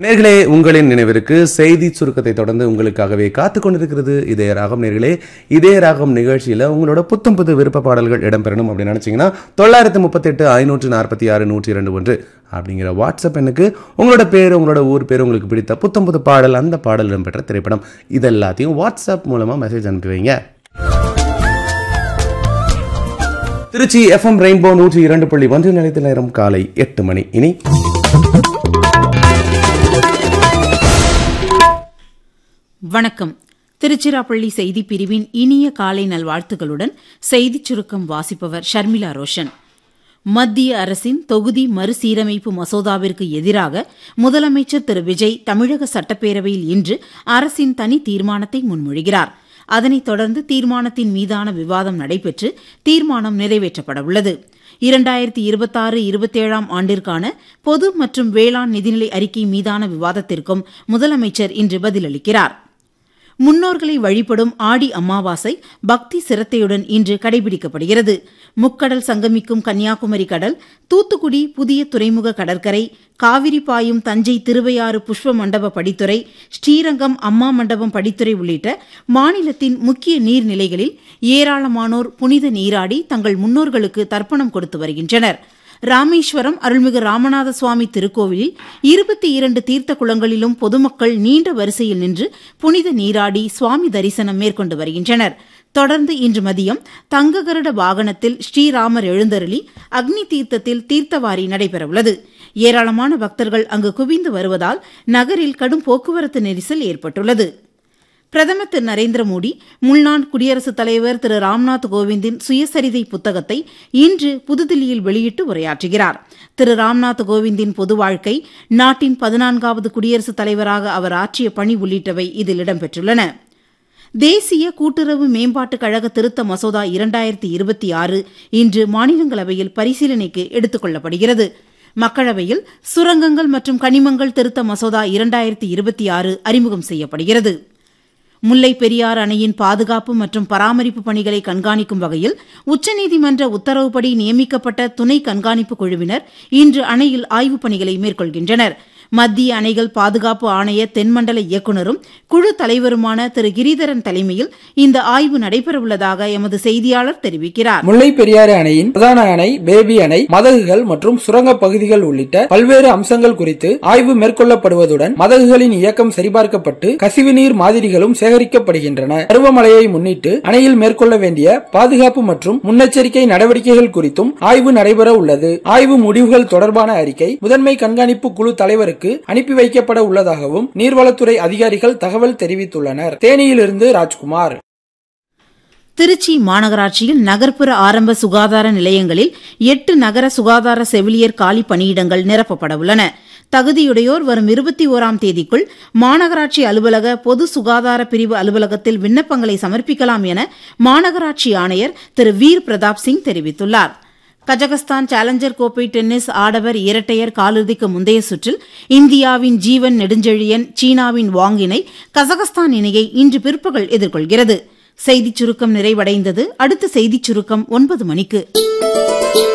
நேர்களே உங்களின் நினைவிற்கு செய்தி சுருக்கத்தை தொடர்ந்து உங்களுக்காகவே காத்து கொண்டிருக்கிறது இதே ராகம் நேர்களே இதே ராகம் நிகழ்ச்சியில உங்களோட புத்தம் புது விருப்ப பாடல்கள் இடம்பெறணும் அப்படின்னு நினைச்சீங்கன்னா தொள்ளாயிரத்து முப்பத்தெட்டு ஐநூற்று நாற்பத்தி ஆறு நூற்றி இரண்டு ஒன்று அப்படிங்கிற வாட்ஸ்அப் எண்ணுக்கு உங்களோட பேர் உங்களோட ஊர் பேர் உங்களுக்கு பிடித்த புத்தம் புது பாடல் அந்த பாடல் இடம்பெற்ற திரைப்படம் இது எல்லாத்தையும் வாட்ஸ்அப் மூலமா மெசேஜ் அனுப்பி வைங்க திருச்சி எஃப்எம் ரெயின்போ நூற்றி இரண்டு புள்ளி ஒன்று நிலையத்தில் நேரம் காலை எட்டு மணி இனி வணக்கம் திருச்சிராப்பள்ளி செய்திப் பிரிவின் இனிய காலை நல்வாழ்த்துக்களுடன் செய்திச் சுருக்கம் வாசிப்பவர் ஷர்மிளா ரோஷன் மத்திய அரசின் தொகுதி மறுசீரமைப்பு மசோதாவிற்கு எதிராக முதலமைச்சர் திரு விஜய் தமிழக சட்டப்பேரவையில் இன்று அரசின் தனி தீர்மானத்தை முன்மொழிகிறார் அதனைத் தொடர்ந்து தீர்மானத்தின் மீதான விவாதம் நடைபெற்று தீர்மானம் நிறைவேற்றப்படவுள்ளது இரண்டாயிரத்தி இருபத்தாறு இருபத்தேழாம் ஆண்டிற்கான பொது மற்றும் வேளாண் நிதிநிலை அறிக்கை மீதான விவாதத்திற்கும் முதலமைச்சர் இன்று பதிலளிக்கிறார் முன்னோர்களை வழிபடும் ஆடி அமாவாசை பக்தி சிரத்தையுடன் இன்று கடைபிடிக்கப்படுகிறது முக்கடல் சங்கமிக்கும் கன்னியாகுமரி கடல் தூத்துக்குடி புதிய துறைமுக கடற்கரை காவிரி பாயும் தஞ்சை திருவையாறு புஷ்ப மண்டப படித்துறை ஸ்ரீரங்கம் அம்மா மண்டபம் படித்துறை உள்ளிட்ட மாநிலத்தின் முக்கிய நீர்நிலைகளில் ஏராளமானோர் புனித நீராடி தங்கள் முன்னோர்களுக்கு தர்ப்பணம் கொடுத்து வருகின்றனர் ராமேஸ்வரம் அருள்மிகு ராமநாத சுவாமி திருக்கோவிலில் இருபத்தி இரண்டு தீர்த்த குளங்களிலும் பொதுமக்கள் நீண்ட வரிசையில் நின்று புனித நீராடி சுவாமி தரிசனம் மேற்கொண்டு வருகின்றனர் தொடர்ந்து இன்று மதியம் தங்ககருட வாகனத்தில் ஸ்ரீராமர் எழுந்தருளி அக்னி தீர்த்தத்தில் தீர்த்தவாரி நடைபெறவுள்ளது ஏராளமான பக்தர்கள் அங்கு குவிந்து வருவதால் நகரில் கடும் போக்குவரத்து நெரிசல் ஏற்பட்டுள்ளது பிரதமர் திரு நரேந்திர மோடி முன்னாள் குடியரசுத் தலைவர் திரு ராம்நாத் கோவிந்தின் சுயசரிதை புத்தகத்தை இன்று புதுதில்லியில் வெளியிட்டு உரையாற்றுகிறார் திரு ராம்நாத் கோவிந்தின் பொது வாழ்க்கை நாட்டின் பதினான்காவது குடியரசுத் தலைவராக அவர் ஆற்றிய பணி உள்ளிட்டவை இதில் இடம்பெற்றுள்ளன தேசிய கூட்டுறவு மேம்பாட்டுக் கழக திருத்த மசோதா இரண்டாயிரத்தி இருபத்தி ஆறு இன்று மாநிலங்களவையில் பரிசீலனைக்கு எடுத்துக் கொள்ளப்படுகிறது மக்களவையில் சுரங்கங்கள் மற்றும் கனிமங்கள் திருத்த மசோதா இரண்டாயிரத்தி இருபத்தி ஆறு அறிமுகம் செய்யப்படுகிறது முல்லை பெரியாறு அணையின் பாதுகாப்பு மற்றும் பராமரிப்பு பணிகளை கண்காணிக்கும் வகையில் உச்சநீதிமன்ற உத்தரவுப்படி நியமிக்கப்பட்ட துணை கண்காணிப்பு குழுவினர் இன்று அணையில் ஆய்வுப் பணிகளை மேற்கொள்கின்றனர் மத்திய அணைகள் பாதுகாப்பு ஆணைய தென்மண்டல இயக்குநரும் குழு தலைவருமான திரு கிரிதரன் தலைமையில் இந்த ஆய்வு நடைபெறவுள்ளதாக எமது செய்தியாளர் தெரிவிக்கிறார் முல்லை பெரியாறு அணையின் பிரதான அணை பேபி அணை மதகுகள் மற்றும் சுரங்க பகுதிகள் உள்ளிட்ட பல்வேறு அம்சங்கள் குறித்து ஆய்வு மேற்கொள்ளப்படுவதுடன் மதகுகளின் இயக்கம் சரிபார்க்கப்பட்டு கசிவுநீர் மாதிரிகளும் சேகரிக்கப்படுகின்றன பருவமழையை முன்னிட்டு அணையில் மேற்கொள்ள வேண்டிய பாதுகாப்பு மற்றும் முன்னெச்சரிக்கை நடவடிக்கைகள் குறித்தும் ஆய்வு நடைபெற உள்ளது ஆய்வு முடிவுகள் தொடர்பான அறிக்கை முதன்மை கண்காணிப்பு குழு தலைவருக்கு அனுப்பி வைக்கப்பட உள்ளதாகவும் நீர்வளத்துறை அதிகாரிகள் தகவல் தெரிவித்துள்ளனர் தேனியிலிருந்து ராஜ்குமார் திருச்சி மாநகராட்சியில் நகர்ப்புற ஆரம்ப சுகாதார நிலையங்களில் எட்டு நகர சுகாதார செவிலியர் காலி பணியிடங்கள் நிரப்பப்பட உள்ளன தகுதியுடையோர் வரும் இருபத்தி ஓராம் தேதிக்குள் மாநகராட்சி அலுவலக பொது சுகாதார பிரிவு அலுவலகத்தில் விண்ணப்பங்களை சமர்ப்பிக்கலாம் என மாநகராட்சி ஆணையர் திரு வீர் பிரதாப் சிங் தெரிவித்துள்ளார் கஜகஸ்தான் சேலஞ்சர் கோப்பை டென்னிஸ் ஆடவர் இரட்டையர் காலிறுதிக்கு முந்தைய சுற்றில் இந்தியாவின் ஜீவன் நெடுஞ்செழியன் சீனாவின் வாங் இணை கசகஸ்தான் இணையை இன்று பிற்பகல் எதிர்கொள்கிறது செய்திச் சுருக்கம் நிறைவடைந்தது அடுத்த செய்திச் சுருக்கம் ஒன்பது மணிக்கு